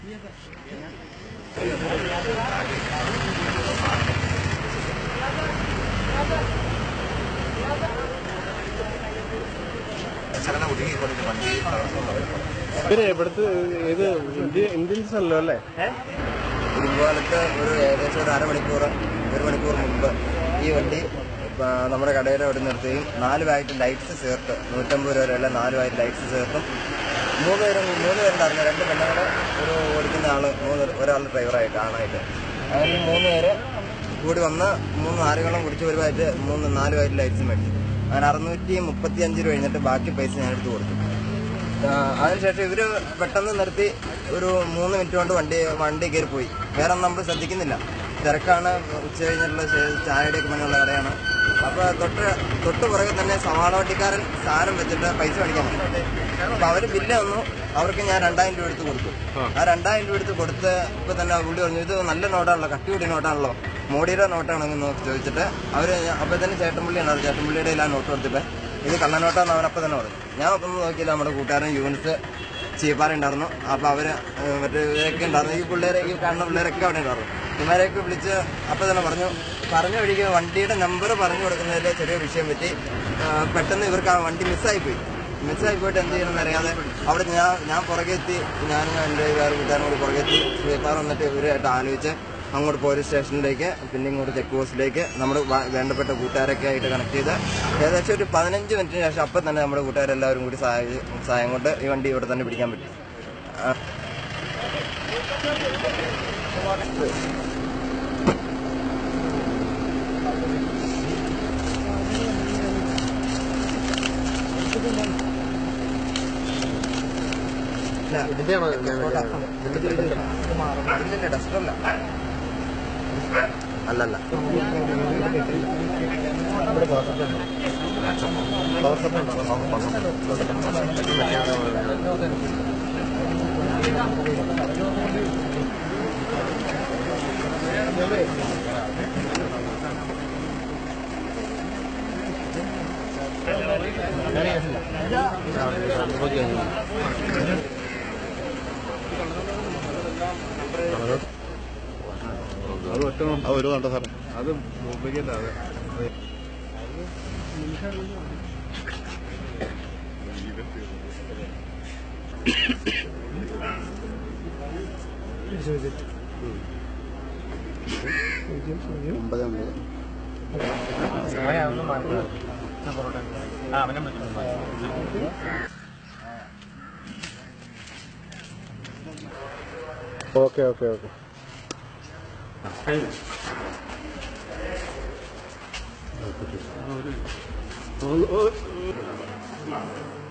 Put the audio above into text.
ശകലം ഒതുങ്ങിക്കൊണ്ടിട്ട് വണ്ടി തടസ്സമുണ്ടായിരുന്നു പിന്നെ ഇവിടുത്തെ ഇത് ഇന്ത്യ ഇന്ത്യൻസ് അല്ലോ അല്ലേ ഇതുപോലത്തെ ഒരു ഏകദേശം ഒരു അരമണിക്കൂർ ഒരു മണിക്കൂർ മുമ്പ് ഈ വണ്ടി ആ, നമ്മുടെ കടയുടെ അവിടെ നിർത്തുകയും നാല് പാക്കറ്റ് ലൈറ്റ്സ് ചേർത്ത് നൂറ്റമ്പത് രൂപ വരെയുള്ള നാല് പാക്കറ്റ് ലൈറ്റ്സ് ചേർത്തും മൂന്ന് പേരും മൂന്ന് പേരുണ്ടായിരുന്നു രണ്ട് പെണ്ണുങ്ങളെ ഒരു ഓടിക്കുന്ന ആള് മൂന്ന് ഒരാൾ ഡ്രൈവറായിട്ട് ആണായിട്ട് അങ്ങനെ മൂന്ന് പേര് കൂടി വന്ന് മൂന്ന് നാലുകളും കുടിച്ച് ഒരു പാക്കറ്റ് മൂന്ന് നാല് പാക്കറ്റ് ലൈറ്റ്സും മേടിച്ചു അങ്ങനെ അറുന്നൂറ്റി മുപ്പത്തി അഞ്ച് രൂപ കഴിഞ്ഞിട്ട് ബാക്കി പൈസ ഞാൻ എടുത്ത് കൊടുത്തു ആ, അതിനുശേഷം ഇവര് പെട്ടെന്ന് നിർത്തി ഒരു മൂന്ന് മിനിറ്റ് കൊണ്ട് വണ്ടി വണ്ടി കയറി പോയി വേറെ ഒന്നും നമ്മൾ ശ്രദ്ധിക്കുന്നില്ല തിരക്കാണ് ഉച്ച കഴിഞ്ഞിട്ടുള്ള ചെ- ചായയുടെയൊക്കെ പണിയുള്ള കടയാണ് അപ്പൊ തൊട്ട് തൊട്ട് പുറകെ തന്നെ സവാള വണ്ടിക്കാരൻ സാധനം വെച്ചിട്ട് പൈസ മേടിക്കാൻ വന്നു അപ്പൊ അവര് ബില്ല് വന്നു അവർക്ക് ഞാൻ രണ്ടായിരം രൂപ എടുത്ത് കൊടുത്തു ആ രണ്ടായിരം രൂപ എടുത്ത് കൊടുത്ത് ഇപ്പൊ തന്നെ പുള്ളി പറഞ്ഞു ഇത് നല്ല നോട്ടാണല്ലോ കട്ടികൂടി നോട്ടാണല്ലോ മോഡിയുടെ നോട്ടാണെന്ന് നോക്കി ചോദിച്ചിട്ട് അവര് അപ്പൊ തന്നെ ചേട്ടൻപള്ളിയാണ് ചേട്ടൻപള്ളിയുടെ ആ നോട്ട് കൊടുത്തിട്ട് ഇത് കള്ളനോട്ടാന്ന് അവൻ അപ്പൊ തന്നെ പറഞ്ഞു ഞാൻ ഒന്നും നോക്കിയില്ല നമ്മുടെ കൂട്ടുകാരൻ യൂണിസ് ചീപ്പാറുണ്ടായിരുന്നു അപ്പൊ അവര് ഏഹ് മറ്റേ ഇവരൊക്കെ ഉണ്ടായിരുന്നു ഈ പിള്ളേരെ ഈ കാണുന്ന പിള്ളേരൊക്കെ അവിടെ ഉണ്ടായിരുന്നു ഇവരെയൊക്കെ വിളിച്ച് അപ്പൊ തന്നെ പറഞ്ഞു പറഞ്ഞ വഴിക്ക് വണ്ടിയുടെ നമ്പർ പറഞ്ഞു കൊടുക്കുന്നതിൽ ചെറിയ വിഷയം പറ്റി ഏഹ് പെട്ടെന്ന് ഇവർക്ക് ആ വണ്ടി മിസ്സായി പോയി മിസ്സായി പോയിട്ട് എന്ത് ചെയ്യണമെന്ന് അറിയാതെ അവിടെ ഞാൻ ഞാൻ പുറകെ എത്തി ഞാനും എൻ്റെ വേറെ കൂട്ടുകാരും കൂടി പുറകെ എത്തി ചീപ്പാർ വന്നിട്ട് ഇവരായിട്ട് ആലോചിച്ച് അങ്ങോട്ട് പോലീസ് സ്റ്റേഷനിലേക്ക് പിന്നെ ഇങ്ങോട്ട് ചെക്ക് പോസ്റ്റിലേക്ക് നമ്മുടെ വ- വേണ്ടപ്പെട്ട കൂട്ടുകാരൊക്കെ ആയിട്ട് കണക്ട് ചെയ്ത് ഏകദേശം ഒരു പതിനഞ്ച് മിനിറ്റിന് ശേഷം അപ്പം തന്നെ നമ്മുടെ കൂട്ടുകാരെല്ലാവരും കൂടി സഹായി സഹായം കൊണ്ട് ഈ വണ്ടി ഇവിടെ തന്നെ പിടിക്കാൻ പറ്റി ആ, ഇല്ല, ഇതിന്റെയാണോ ഇതിന്റെ ഡസ്റ്ററല്ല അല്ലല്ല അത് ഒറ്റ അത് ഒരു കണ്ട സാറേ അത് ഡ്യൂപ്ലിക്കേറ്റ് ആണ് ഒമ്പത് ഒമ്പത് ഓക്കെ ഓക്കെ ഓക്കെ ഓ, ഓ,